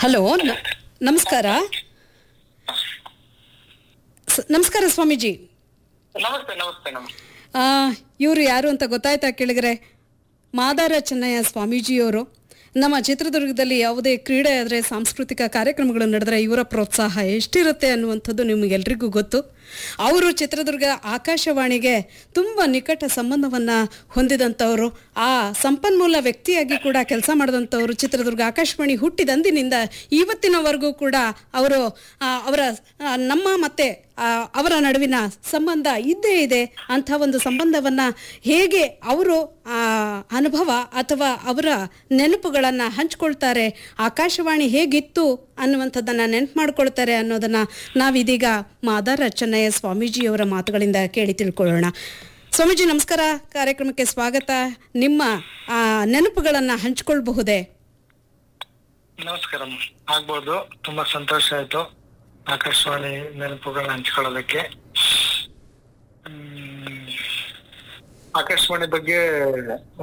hello ನ- ನಮಸ್ಕಾರ ಸ- ನಮಸ್ಕಾರ ಸ್ವಾಮೀಜಿ ನಮಸ್ತೆ ನಮಸ್ತೆ ನಮಸ್ತೆ ಇವರು ಯಾರು ಅಂತ ಗೊತ್ತಾಯ್ತಾ ಕೇಳಿದ್ರೆ ಮಾದಾರ ಚೆನ್ನಯ್ಯ ಸ್ವಾಮೀಜಿಯವರು ನಮ್ಮ ಚಿತ್ರದುರ್ಗದಲ್ಲಿ ಯಾವುದೇ ಕ್ರೀಡೆ ಆದರೆ ಸಾಂಸ್ಕೃತಿಕ ಕಾರ್ಯಕ್ರಮಗಳು ನಡೆದ್ರೆ ಇವರ ಪ್ರೋತ್ಸಾಹ ಎಷ್ಟಿರುತ್ತೆ ಅನ್ನುವಂಥದ್ದು ನಿಮಗೆಲ್ರಿಗೂ ಗೊತ್ತು ಅವರು ಚಿತ್ರದುರ್ಗ ಆಕಾಶವಾಣಿಗೆ ತುಂಬ ನಿಕಟ ಸಂಬಂಧವನ್ನು ಹೊಂದಿದಂಥವರು ಆ ಸಂಪನ್ಮೂಲ ವ್ಯಕ್ತಿಯಾಗಿ ಕೂಡ ಕೆಲಸ ಮಾಡಿದಂಥವರು ಚಿತ್ರದುರ್ಗ ಆಕಾಶವಾಣಿ ಹುಟ್ಟಿದಂದಿನಿಂದ ಇವತ್ತಿನವರೆಗೂ ಕೂಡ ಅವರು ಆ, ಅವರ ಆ, ನಮ್ಮ ಮತ್ತೆ ಆ, ಅವರ ನಡುವಿನ ಸಂಬಂಧ ಇದ್ದೇ ಇದೆ ಅಂಥ ಒಂದು ಸಂಬಂಧವನ್ನ ಹೇಗೆ ಅವರು ಆ, ಅನುಭವ ಅಥವಾ ಅವರ ನೆನಪುಗಳನ್ನು ಹಂಚ್ಕೊಳ್ತಾರೆ ಆಕಾಶವಾಣಿ ಹೇಗಿತ್ತು ಅನ್ನುವಂಥದ್ದನ್ನ ನೆನಪು ಮಾಡ್ಕೊಳ್ತಾರೆ ಅನ್ನೋದನ್ನ ನಾವಿದೀಗ ಮಾದಾರ ಚೆನ್ನಯ್ಯ ಸ್ವಾಮೀಜಿಯವರ ಮಾತುಗಳಿಂದ ಕೇಳಿ ತಿಳ್ಕೊಳ್ಳೋಣ ಸ್ವಾಮೀಜಿ ನಮಸ್ಕಾರ ಕಾರ್ಯಕ್ರಮಕ್ಕೆ ಸ್ವಾಗತ ನಿಮ್ಮ ಆ, ನೆನಪುಗಳನ್ನ ಹಂಚ್ಕೊಳ್ಬಹುದೇ ನಮಸ್ಕಾರ ಆಗ್ಬೋದು ತುಂಬಾ ಸಂತೋಷ ಆಯ್ತು ಆಕಾಶವಾಣಿ ನೆನಪುಗಳನ್ನ ಹಂಚ್ಕೊಳ್ಳೋದಕ್ಕೆ ಹ್ಮ್, ಆಕಾಶವಾಣಿ ಬಗ್ಗೆ